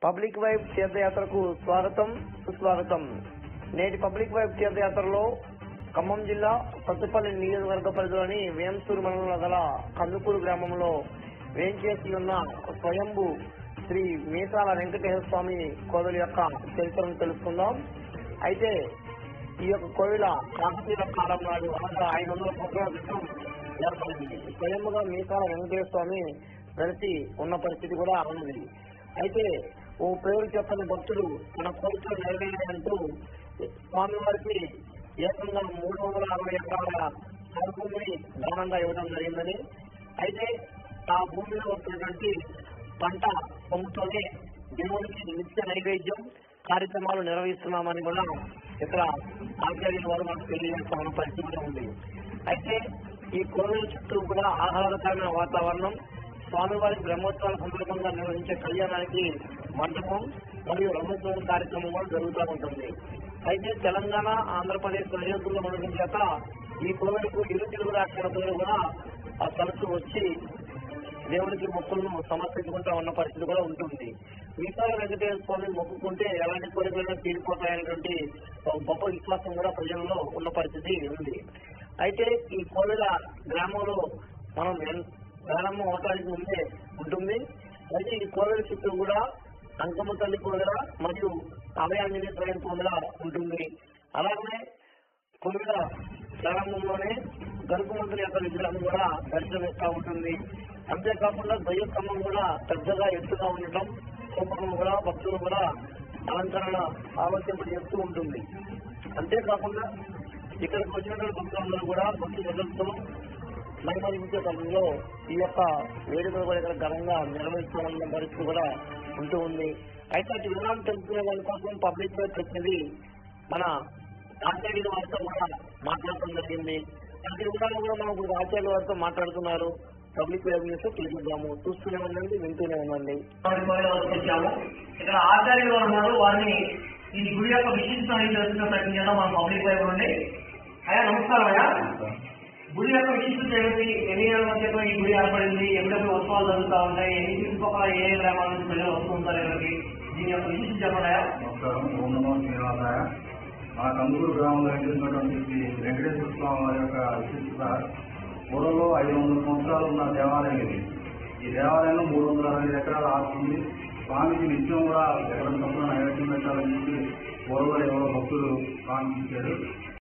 public vibe తీర్థయాత్రకు స్వాగతం సుస్వాగతం నేటి పబ్లిక్ వైబ్ తీర్థయాత్రలో ఖమ్మం జిల్లా సత్తుపల్లి నియోజకవర్గ పరిధిలోని వేంసూరు మండలంలో గల కందుకూరు గ్రామంలో వేంచేసి ఉన్న స్వయంభు శ్రీ మీసాల వెంకటేశ్వర స్వామి కోవిల యొక్క చరిత్రను తెలుసుకుందాం అయితే ఈ యొక్క కోవిల కాకతీయ కాలం నాడు అనగా ఐదు వందల సంవత్సరాల క్రితం ఏర్పడింది స్వయంగా మీసాల వెంకటేశ్వర స్వామి వెలిసి ఉన్న పరిస్థితి కూడా ఉన్నది అయితే ఓ పేరు చెప్పని భక్తుడు తన కోరికలు నెరవేరాలంటూ స్వామి వారికి ఏకంగా మూడు వందల అరవై ఎకరాల భూమిని దానంగా ఇవ్వడం జరిగిందని అయితే ఆ భూమిలో వచ్చినటువంటి పంట పొమ్ముతోనే దేవుడికి నిత్య నైవేద్యం కార్యక్రమాలు నిర్వహిస్తున్నామని కూడా ఇక్కడ ఆచార్యుల వారు మనకు తెలియజేస్తున్న పరిస్థితి కూడా ఉంది అయితే ఈ కోవిల చుట్టూ కూడా ఆహ్లాదకరమైన వాతావరణం స్వామివారి బ్రహ్మోత్సవాల సందర్భంగా నిర్వహించే కళ్యాణానికి మండపం మరియు రథోత్సవం కార్యక్రమం కూడా జరుగుతూ ఉంటుంది అయితే తెలంగాణ ఆంధ్రప్రదేశ్ సరిహద్దుల్లో ఉండడం చేత ఈ కోవిలకు ఇరు తెలుగు రాష్ట్రాల ప్రజలు కూడా ఆ తరచు వచ్చి దేవుడికి మొక్కులను సమర్పించుకుంటా ఉన్న పరిస్థితి కూడా ఉంటుంది విశాల వెంకటేశ్వర స్వామి మొక్కుకుంటే ఎలాంటి కోరికలైనా తీరిపోతాయనేటువంటి ఒక గొప్ప విశ్వాసం కూడా ప్రజల్లో ఉన్న పరిస్థితి ఉంది అయితే ఈ కోవిల గ్రామంలో మనం ఎన్- ప్రారంభం అవటానికి ముందే ఉంటుంది అయితే ఈ కోవిల చుట్టూ కూడా అంకమ్మ తల్లి కోవిల మరియు అభయాంజనేయ స్వామి కోవిల ఉంటుంది అలాగే కోవిల ప్రారంభంలోనే గరుకుమంతుల యొక్క విగ్రహం కూడా దర్శనమిస్తూ ఉంటుంది అంతేకాకుండా దయ్య స్తంభం కూడా పెద్దగా ఎత్తుగా ఉండటం కుంభకం కూడా భక్తులు కూడా అలంకరణ ఆలోచింపజేస్తూ ఉంటుంది అంతేకాకుండా ఇక్కడికి వచ్చినటువంటి భక్తులందరూ కూడా భక్తి శ్రద్ధలతో మహిమలించే సమయంలో ఈ యొక్క వేడుకలు కూడా ఇక్కడ ఘనంగా నిర్వహిస్తున్న పరిస్థితి కూడా ఉంటూ ఉంది అయితే అటు వివరాలు తెలుసుకునే దాని కోసం పబ్లిక్ లో వచ్చినది మన ఆచార్యుల వారితో కూడా మాట్లాడటం జరిగింది అటు వివరాలు కూడా మనం ఇప్పుడు ఆచార్యుల వారితో మాట్లాడుతున్నారు పబ్లిక్ వైపు న్యూస్ తెలియజేద్దాము చూస్తూనే ఉండండి వింటూనే ఉండండి వచ్చాము ఇక్కడ ఆచార్యులు వారు ఉన్నారు వారిని ఈ గుడి యొక్క విశిష్టతని తెలుసుకునే ప్రయత్నం చేద్దాం మన పబ్లిక్ వైపు నుండి అయ్యా నమస్కారం అయ్యా గుడి యొక్క విశిష్టత ఏమిటి ఎన్ని ఏళ్ళ మధ్య ఈ గుడి ఏర్పడింది ఎప్పుడెప్పుడు ఉత్సవాలు జరుగుతూ ఉంటాయి ఎన్ని చుట్టుపక్కల ఏ ఏ గ్రామాల నుంచి ప్రజలు వస్తూ ఉంటారు ఇక్కడికి దీని యొక్క విశిష్టత చెప్పండి అయ్యా నమస్కారం ఓం నమో శ్రీనివాసాయ మా కందూరు గ్రామంలో వెంకటేశ్వరటువంటి శ్రీ వెంకటేశ్వర స్వామి వారి యొక్క విశిష్టత పూర్వంలో ఐదు వందల సంవత్సరాలు ఉన్న దేవాలయం ఇది ఈ దేవాలయంలో మూడు వందల అరవై ఎకరాలు ఆస్తుంది స్వామికి నిత్యం కూడా ఎకరం తప్పున నైవేద్యం పెట్టాలని చెప్పి పూర్వంలో ఎవరో భక్తులు కాంక్షించారు